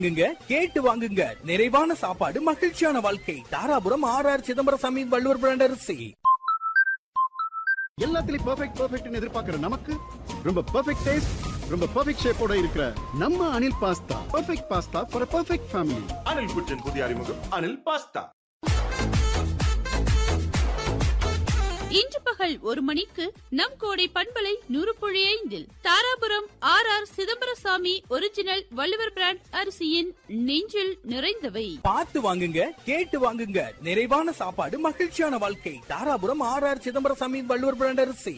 வாங்குங்க கேட்டு வாங்குங்க நிறைவான சாப்பாடு மகிழ்ச்சியான வாழ்க்கை Dharapuram R R Chidambarasamy Valluvar brand அரிசி எல்லாத்துலயும் பெர்ஃபெக்ட் பெர்ஃபெக்ட்னு எதிர்பார்க்கிற நமக்கு ரொம்ப பெர்ஃபெக்ட் டேஸ்ட் ரொம்ப பெர்ஃபெக்ட் ஷேப்போட இருக்கிற நம்ம Anil pasta perfect pasta for perfect family Anil குச்சன் புதிய அறிமுகம் அனில் பாஸ்தா இன்று பகல் ஒரு மணிக்கு நம் கோடை பண்பலை நூறு புள்ளி ஐந்தில் Dharapuram R R Chidambarasamy original Valluvar brand அரிசியின் நெஞ்சில் நிறைந்தவை பார்த்து வாங்குங்க கேட்டு வாங்குங்க நிறைவான சாப்பாடு மகிழ்ச்சியான வாழ்க்கை Dharapuram R R Chidambarasamy Valluvar brand அரிசி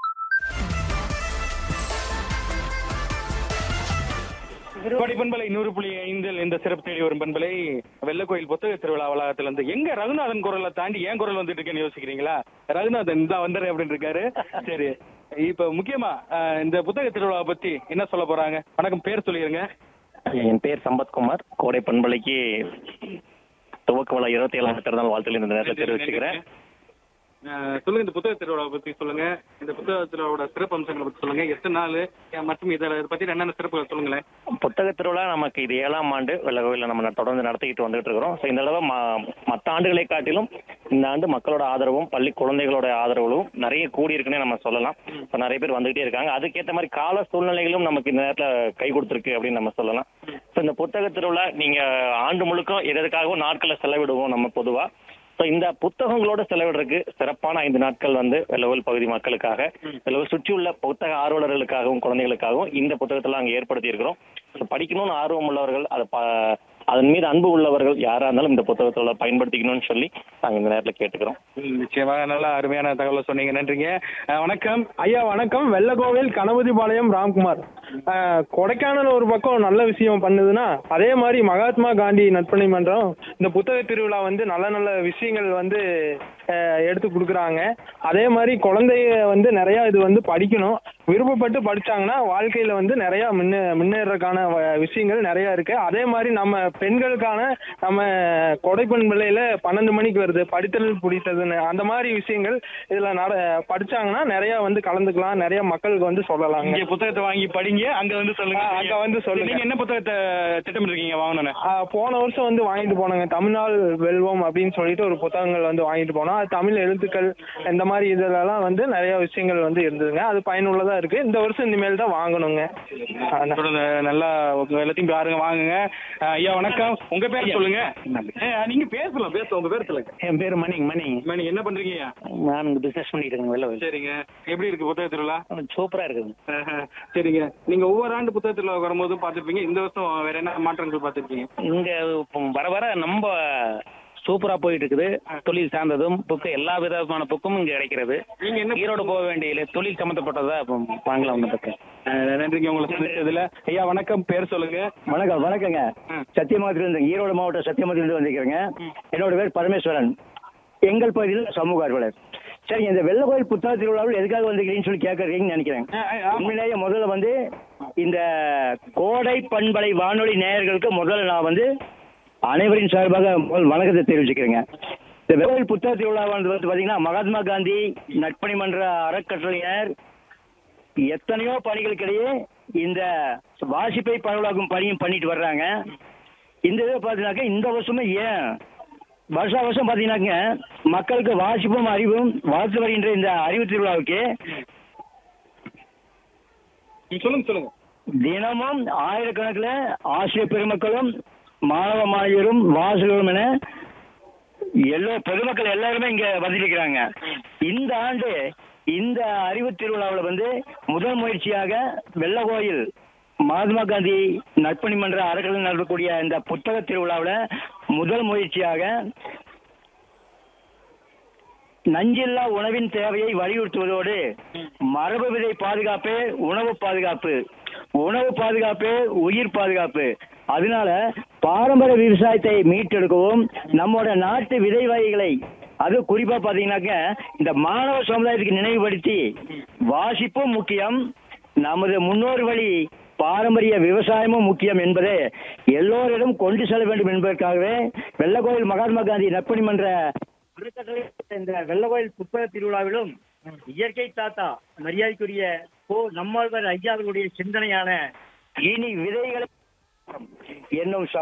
கோடி பண்பலை நூறு புள்ளி ஐந்தில் இந்த சிறப்பு தேடி வரும் பண்பலை வெள்ளக்கோயில் புத்தக திருவிழா வளாகத்துல இருந்து எங்க ரகுநாதன் குரலை தாண்டி ஏன் குரல் வந்துட்டு இருக்கேன்னு யோசிக்கிறீங்களா ரகுநாதன் தான் வந்துடுறேன் அப்படின்னு இருக்காரு சரி இப்ப முக்கியமா அஹ், இந்த புத்தக திருவிழாவை பத்தி என்ன சொல்ல போறாங்க வணக்கம் பேர் சொல்லிருங்க என் பேர் சம்பத்குமார் கோடை பண்பலைக்கு துவக்க விழா இருபத்தி ஏழாம் பிறந்தநாள் வாழ்த்துக்கள் இந்த நேரத்தில் தெரிவிச்சுக்கிறேன் அஹ், சொல்லுங்க இந்த புத்தக திருவிழாவை பத்தி சொல்லுங்க இந்த புத்தக திருவிழாவோட சிறப்பு அம்சங்களை பத்தி சொல்லுங்க எத்தனை நாள் அஹ், மற்றும் இதை பத்தி என்னென்ன சிறப்புகள் சொல்லுங்களேன் புத்தக திருவிழா நமக்கு இது ஏழாம் ஆண்டு வெள்ளகோயிலில் நம்ம தொடர்ந்து நடத்திக்கிட்டு வந்துகிட்டு இருக்கிறோம் ஸோ இந்த தடவை மற்ற ஆண்டுகளை காட்டிலும் இந்த ஆண்டு மக்களோட ஆதரவும் பள்ளி குழந்தைகளோட ஆதரவும் நிறைய கூடி இருக்குன்னே நம்ம சொல்லலாம் இப்போ நிறைய பேர் வந்துகிட்டே இருக்காங்க அதுக்கேற்ற மாதிரி கால சூழ்நிலைகளும் நமக்கு இந்த நேரத்தில் கை கொடுத்துருக்கு அப்படின்னு நம்ம சொல்லலாம் ஸோ இந்த புத்தக திருவிழா நீங்கள் ஆண்டு முழுக்க எதற்காகவும் நாட்களை செலவிடுவோம் நம்ம பொதுவாக ஸோ இந்த புத்தகங்களோட செலவிடுறதுக்கு சிறப்பான ஐந்து நாட்கள் வந்து வெள்ளவல் பகுதி மக்களுக்காக வெள்ளவல் சுற்றியுள்ள புத்தக ஆர்வலர்களுக்காகவும் குழந்தைகளுக்காகவும் இந்த புத்தகத்தெல்லாம் அங்கே ஏற்படுத்தி இருக்கிறோம் ஸோ படிக்கணும்னு ஆர்வம் உள்ளவர்கள் அதை ப அதன் மீது அன்பு உள்ளவர்கள் யாரா இருந்தாலும் இந்த புத்தகத்தோட பயன்படுத்திக்கணும்னு சொல்லி நாங்கள் இந்த நேரத்தில் கேட்டுக்கிறோம் ம், நிச்சயமா நல்லா அருமையான தகவலை சொன்னீங்க நன்றிங்க அஹ், வணக்கம் ஐயா வணக்கம் வெள்ளக்கோவில் கணபதிபாளையம் ராம்குமார் அஹ், கொடைக்கானல் ஒரு பக்கம் நல்ல விஷயம் பண்ணுதுன்னா அதே மாதிரி மகாத்மா காந்தி நற்பணி மன்றம் இந்த புத்தக திருவிழா வந்து நல்ல நல்ல விஷயங்கள் வந்து அஹ், எடுத்து கொடுக்குறாங்க அதே மாதிரி குழந்தைய வந்து நிறைய இது வந்து படிக்கணும் விருப்பப்பட்டு படிச்சாங்கன்னா வாழ்க்கையில வந்து நிறைய முன்னே முன்னேறதுக்கான வ- விஷயங்கள் நிறைய இருக்கு அதே மாதிரி நம்ம பெண்களுக்கான நம்ம கொடைப்பெண் பிள்ளையில பன்னெண்டு மணிக்கு வருது படித்தல் பிடித்ததுன்னு அந்த மாதிரி விஷயங்கள் இதுல நட படிச்சாங்கன்னா நிறைய வந்து கலந்துக்கலாம் நிறைய மக்களுக்கு வந்து சொல்லலாங்க இங்க புத்தகத்தை வாங்கி படிங்க அங்க வந்து சொல்லுங்க ஆ, அங்க வந்து சொல்லுங்க. நீங்க என்ன புத்தகத்தை திட்டமிட்டிருக்கீங்க வாங்கணும்னு ஆ, போன வருஷம் வந்து வாங்கிட்டு போனாங்க தமிழ்நாள் வெல்வம் அப்படின்னு சொல்லிட்டு ஒரு புத்தகங்கள் வந்து வாங்கிட்டு போனோம் அது தமிழ் எழுத்துக்கள் இந்த மாதிரி இதுலலாம் வந்து நிறைய விஷயங்கள் வந்து இருந்ததுங்க அது பயனுள்ளதா இருக்கு இந்த வருஷம் இனிமேல் தான் வாங்கணுங்க ஆ, தொடர்ந்து நல்லா உங்க எல்லாத்தையும் பாருங்க வாங்குங்க அஹ், ஐயா வணக்கம் உங்க பேர் சொல்லுங்க ஏய், நீங்க பேசலாம் பேச உங்க பேர் சொல்லுங்க என் பேர் மணி மணி அம்மா, நீங்க என்ன பண்றீங்க ஐயா? நான் இங்கே பிஸ்னஸ் பண்ணிட்டு இருக்கேன் வெள்ளவல் சரிங்க எப்படி இருக்கு புத்தக திருவிழா சூப்பராக இருக்குது அஹ், சரிங்க நீங்க ஒவ்வொரு ஆண்டு புத்தக திருவிழா வரும்போதும் பார்த்திருப்பீங்க இந்த வருஷம் வேற என்ன மாற்றங்கள் பார்த்திருப்பீங்க இங்கே வர வர நம்ம சூப்பரா போயிட்டு இருக்குது தொழில் சார்ந்ததும் புக்கு எல்லா விதமான புக்கும் இங்க கிடைக்கிறது நீங்க என்ன ஈரோடு போக வேண்டிய தொழில் சம்மந்தப்பட்டதா இப்போ வாங்கலாம் வந்துட்டு அஹ், நன்றிங்க உங்களை சந்திச்சதுல ஐயா வணக்கம் பேர் சொல்லுங்க வணக்கம் வணக்கங்க ம். சத்தியமங்கலத்திலிருந்து ஈரோடு மாவட்டம் சத்தியமங்கலத்திலிருந்து வந்திருக்கிறேங்க என்னோட பேர் பரமேஸ்வரன் எங்கள் பகுதியில் சமூக ஆர்வலர் சரி இந்த வெள்ள கோயில் புத்தக திருவிழாவில் எதுக்காக வந்திருக்கிறீங்கன்னு சொல்லி கேட்கறீங்கன்னு நினைக்கிறேன் அஹ், அஹ், ஆமா. உண்மையிலேயே முதல்ல வந்து இந்த கோடை பண்பலை வானொலி நேயர்களுக்கு முதல்ல நான் வந்து அனைவரின் சார்பாக முதல் வணக்கத்தை தெரிவிச்சுக்கிறேங்க இந்த வெள்ள கோயில் புத்தக திருவிழா வந்து பார்த்தீங்கன்னா மகாத்மா காந்தி நட்பணி மன்ற அறக்கட்டளையினர் எத்தனையோ பணிகளுக்கிடையே இந்த வாசிப்பை பரவலாக்கும் பணியும் பண்ணிட்டு வர்றாங்க இந்த இதை பார்த்தீங்கன்னாக்க இந்த வருஷமே ஏன் வருஷா வருஷம் பார்த்தீங்கன்னாக்க மக்களுக்கு வாசிப்பும் அறிவும் வளர்த்து வருகின்ற இந்த அறிவு திருவிழாவுக்கு நீங்க சொல்லுங்க சொல்லுங்க தினமும் ஆயிரக்கணக்கில் ஆசிரியர் பெருமக்களும் மாணவ மாணவியரும் வாசகரும் என எல்லா பொதுமக்கள் எல்லாருமே இங்க வந்திருக்கிறாங்க இந்த ஆண்டு இந்த அறிவு திருவிழாவில் வந்து முதல் முயற்சியாக வெள்ளகோயில் மகாத்மா காந்தி நற்பணி மன்ற அறக்கட்டளை நடத்தக்கூடிய இந்த புத்தக திருவிழாவில் முதல் முயற்சியாக நஞ்சில்லா உணவின் தேவையை வலியுறுத்துவதோடு மரபு விதை பாதுகாப்பே உணவு பாதுகாப்பு உணவு பாதுகாப்பே உயிர் பாதுகாப்பு அதனால பாரம்பரிய விவசாயத்தை மீட்டெடுக்கவும் நம்மோட நாட்டு விதை வகைகளை அது குறிப்பா பாத்தீங்கன்னாக்க இந்த மாணவ சமுதாயத்துக்கு நினைவுபடுத்தி வாசிப்பும் முக்கியம் நமது முன்னோர் வழி பாரம்பரிய விவசாயமும் முக்கியம் என்பதை எல்லோரிடம் கொண்டு செல்ல வேண்டும் என்பதற்காகவே வெள்ளக்கோயில் மகாத்மா காந்தி நற்பணி மன்ற அறக்கட்டளை இந்த வெள்ளக்கோயில் புத்தக திருவிழாவிலும் இயற்கை தாத்தா மரியாதைக்குரிய கோ நம்மாழ்வார் ஐயாவுடைய சிந்தனையான இனி விதைகளை என்னும்